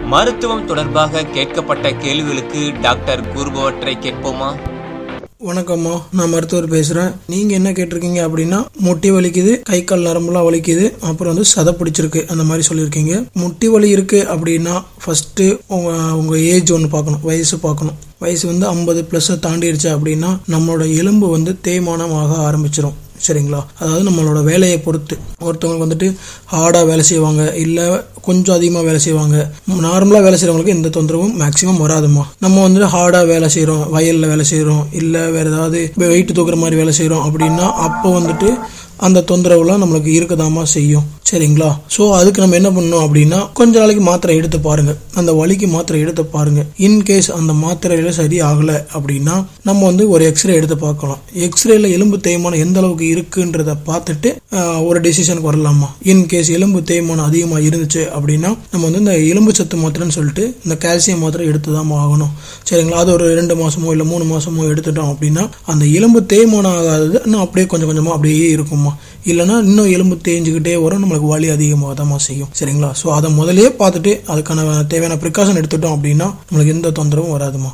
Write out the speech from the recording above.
மருத்துவம் தொடர்பாக கேட்கப்பட்ட கேள்விகளுக்கு டாக்டர் கூறுபவற்றை கேட்போமா வணக்கம்மா நான் மருத்துவர் பேசுறேன் நீங்க என்ன கேட்டிருக்கீங்க அப்படின்னா முட்டி வலிக்குது கை கால் நரம்புலாம் வலிக்குது அப்புறம் வந்து சதை பிடிச்சிருக்கு அந்த மாதிரி சொல்லியிருக்கீங்க முட்டி வலி இருக்கு அப்படின்னா ஃபர்ஸ்ட் உங்க உங்க ஏஜ் ஒன்று பார்க்கணும் வயசு பார்க்கணும் வயசு வந்து ஐம்பது ப்ளஸ் தாண்டிடுச்சு அப்படின்னா நம்மளோட எலும்பு வந்து தேய்மானமாக ஆரம்பிச்சிரும் சரிங்களா அதாவது நம்மளோட வேலையை பொறுத்து ஒருத்தவங்களுக்கு வந்துட்டு ஹார்டாக வேலை செய்வாங்க இல்லை கொஞ்சம் அதிகமாக வேலை செய்வாங்க நார்மலாக வேலை செய்கிறவங்களுக்கு எந்த தொந்தரவும் மேக்ஸிமம் வராதுமா நம்ம வந்துட்டு ஹார்டாக வேலை செய்கிறோம் வயலில் வேலை செய்கிறோம் இல்லை வேறு ஏதாவது வெயிட் தூக்குற மாதிரி வேலை செய்கிறோம் அப்படின்னா அப்போ வந்துட்டு அந்த தொந்தரவுலாம் நம்மளுக்கு இருக்கதாமா செய்யும் சரிங்களா ஸோ அதுக்கு நம்ம என்ன பண்ணணும் அப்படின்னா கொஞ்ச நாளைக்கு மாத்திரை எடுத்து பாருங்க அந்த வலிக்கு மாத்திரை எடுத்து பாருங்க இன்கேஸ் அந்த மாத்திரையில சரி ஆகல அப்படின்னா நம்ம வந்து ஒரு எக்ஸ்ரே எடுத்து பார்க்கலாம் எக்ஸ்ரேல எலும்பு தேய்மானம் எந்த அளவுக்கு இருக்குன்றத பார்த்துட்டு ஆஹ், ஒரு டெசிஷனுக்கு வரலாமா இன்கேஸ் எலும்பு தேய்மானம் அதிகமாக இருந்துச்சு அப்படின்னா நம்ம வந்து இந்த எலும்பு சத்து மாத்திரைன்னு சொல்லிட்டு இந்த கால்சியம் மாத்திரை எடுத்து தான் ஆகணும் சரிங்களா அது ஒரு ரெண்டு மாசமோ இல்லை மூணு மாசமோ எடுத்துட்டோம் அப்படின்னா அந்த எலும்பு தேய்மானம் ஆகாதது இன்னும் அப்படியே கொஞ்சம் கொஞ்சமா அப்படியே இருக்குமா இல்லைன்னா இன்னும் எலும்பு தேஞ்சுக்கிட்டே வரும் நம்மளுக்கு வலி அதிகமாக தான் செய்யும் சரிங்களா ஸோ அதை முதல்லயே பார்த்துட்டு அதுக்கான தேவையான ப்ரிகாஷன் எடுத்துட்டோம் அப்படின்னா நம்மளுக்கு எந்த தொந்தரவும் வராதுமா